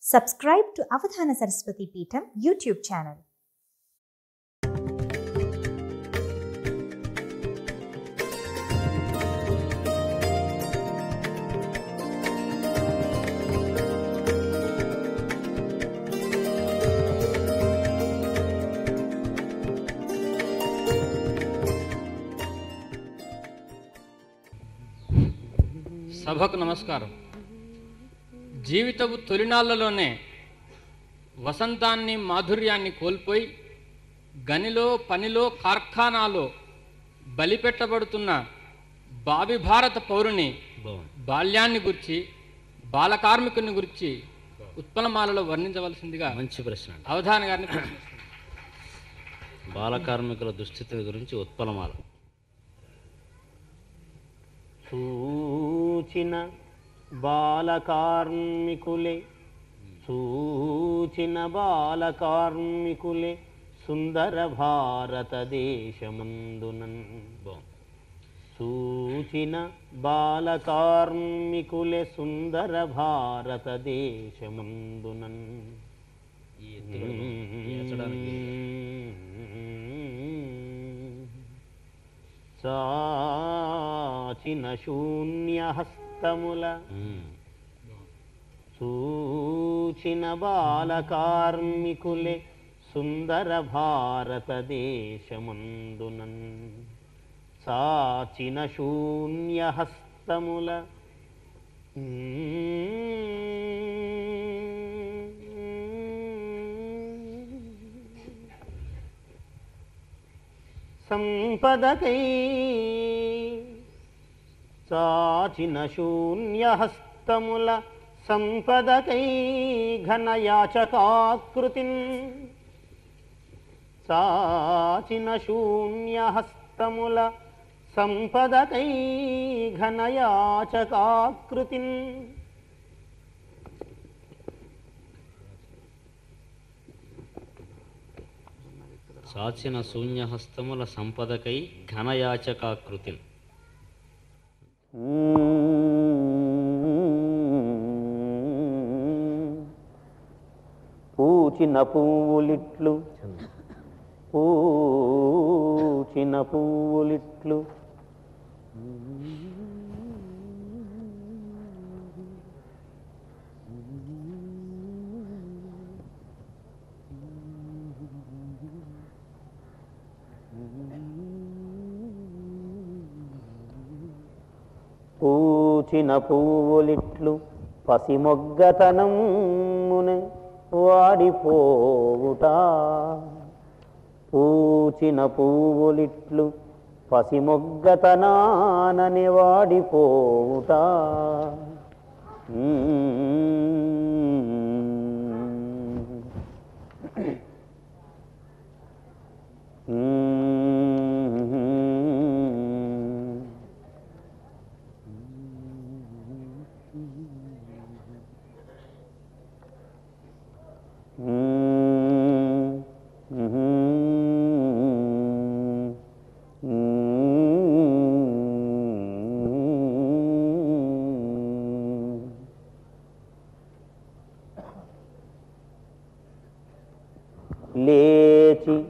Subscribe to Avadhana Saraswati Peetham YouTube channel. సభకు నమస్కారం జీవితపు తొలినాళ్లలోనే వసంతాన్ని మాధుర్యాన్ని కోల్పోయి గనిలో పనిలో కార్ఖానాలో బలిపెట్టబడుతున్న బావి భారత పౌరుని బాల్యాన్ని గురించి బాల కార్మికుని గురించి ఉత్పలమాలలో వర్ణించవలసిందిగా మంచి ప్రశ్న అండి అవధాన గారిని ప్రశ్నిస్తున్నాను. బాల కార్మికుల దుస్థితుల గురించి ఉత్పలమాల సూచిన బాల కార్మికులే సూచిన బాల కార్మికులే సుందర భారతదేశమందునన్ బాగుంది సూచిన బాల కార్మికులే సుందర భారతదేశమందునన్ ఈ ఎత్తులు ఏచడానికి చాచిన శూన్యహస్తముల ఉమ్. సూచిన బాల కార్మికులే సుందర భారతదేశమందునన్ సాచిన శూన్యహస్తముల సంపదకై చాచిన శూన్యహస్తముల సంపదకై ఘనయాచకాకృతిన్ చాచిన శూన్యహస్తముల సంపదకై ఘనయాచకాకృతిన్ సాచిన శూన్యహస్తముల సంపదకై ఘనయాచకాకృతి పూచిన పువ్వులిట్లు పూచిన పువ్వులిట్లు పూచిన పువ్వులిట్లు పసిమొగ్గతనమునే వాడిపోవుట పూచిన పువ్వులిట్లు పసిమొగ్గతనానని వాడిపోవుట లేచి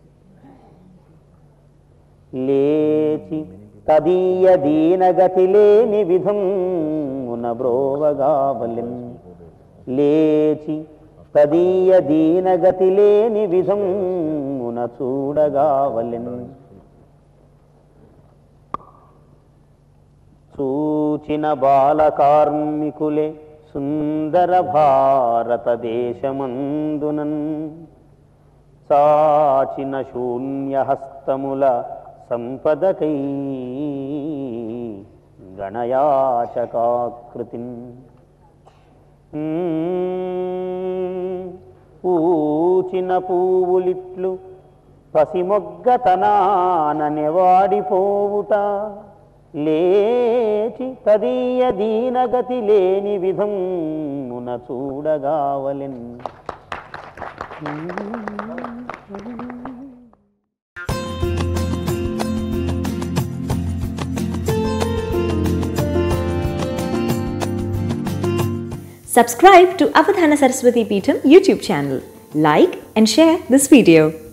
లేచి తదీయ దీనగతి లేని విధం బ్రోవగావలెన్ లేచి తదీయ దీనగతి లేని విధం మున చూడగావలెన్ సూచిన బాల కార్మికులే సుందర భారతదేశమందునన్ సాచిన శూన్యహస్తముల సంపదకై గణయాచకాకృతిన్ పూచిన పువ్వులిట్లు పసిమొగ్గతనానని వాడిపోవుట లేచి తదీయ దీనగతి లేని విధం మున చూడగావలెన్ Subscribe to Avadhana Saraswati Peetham YouTube channel. Like and share this video.